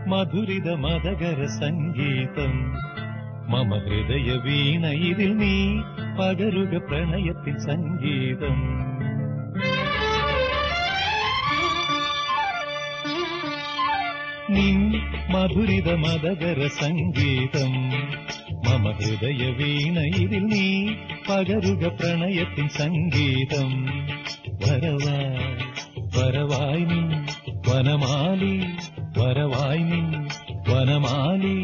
മധുരിത മതകര സംഗീതം മമ ഹൃദയ വീണ ഇതിൽ നീ പകരുക പ്രണയത്തിൻ സംഗീതം നിൻ മധുരിത മതകര സംഗീതം മമ ഹൃദയ വീണ ഇതിൽ നീ പകരുക പ്രണയത്തിൻ സംഗീതം വരവായി വരവായി നീ വനമാലി വരവായി നീ വനമാലി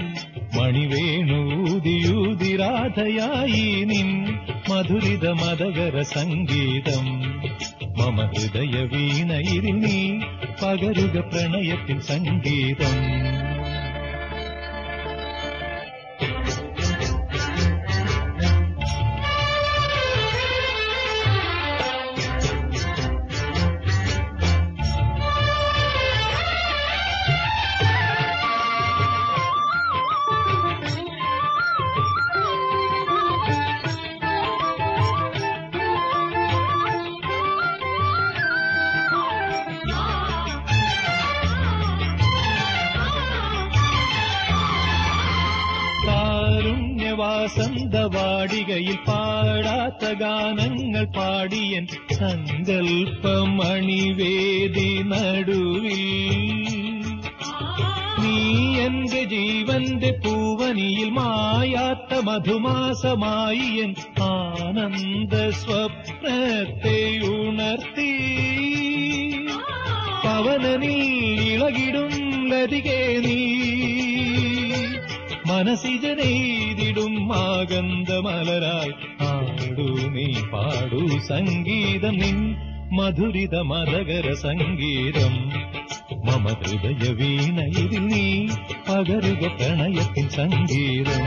മണിവേണൂതിയൂതിരാധയായി നിൻ മധുരിത മതകര സംഗീതം മമ ഹൃദയ വീണ ഇതിൽ നീ പകരുക പ്രണയത്തിൻ സംഗീതം കാരുണ്യവാസന്തവാടികയിൽ പാടാത്ത ഗാനങ്ങൾ പാടിയൻ സങ്കൽപ്പമണിവേദി നടുവിൽ നീ എന്റെ ജീവന്റെ പൂവനിയിൽ മായാത്ത മധുമാസമായി എൻ ആനന്ദ സ്വപ്നത്തെ ഉണർത്തി പവനനിൽ ഇളകിടും ലതികേ നീ മനസ്സിജനെയ്തിടും ആഗന്ധമലരായി ആടു നീ പാടു സംഗീതം നിൻ മധുരിത മതകര സംഗീതം മമ ഹൃദയ വീണ ഇതിൽ നീ പകരുക പ്രണയത്തിൻ സംഗീതം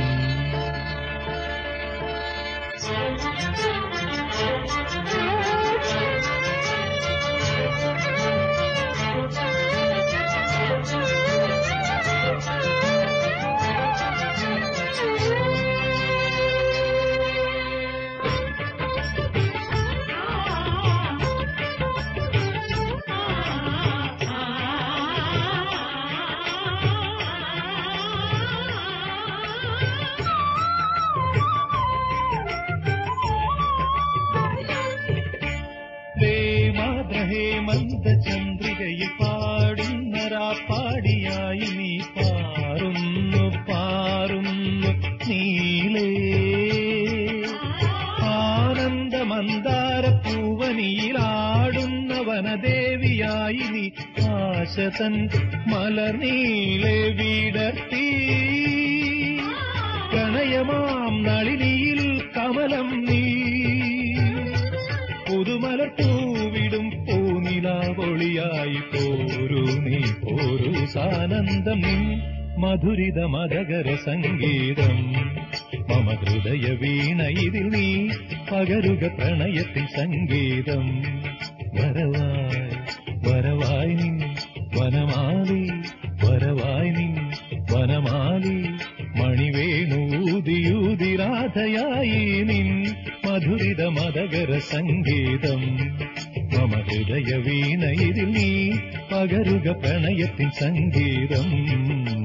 ഹേമന്ത ചന്ദ്രികയിൽ പാടുന്നരാ പാടിയായി നീ പാറുന്നു പാറുന്നു നീലേ ആനന്ദ മന്ദാര പൂവനിയിലാടുന്ന വനദേവിയായി നീ ആശതൻ മലർനീളെ വിടർത്തി പ്രണയമാം നളിനിയിൽ കമലം നീ പുതുമലർ പൂവിടും പൂനിലാവൊളിയായി പോരു നീ പോരു സാനന്ദം നിൻ മധുരിത മതകര സംഗീതം മമ ഹൃദയ വീണ ഇതിൽ നീ പകരുക പ്രണയത്തിൻ സംഗീതം വരവായി വരവായി നീ വനമാലി വരവായി നീ വനമാലി മണിവേണൂതിയൂതിരാധയായി നിൻ മധുരിത മതകര സംഗീതം മമ ഹൃദയ വീണ ഇതിൽ നീ പകരുക പ്രണയത്തിൻ സംഗീതം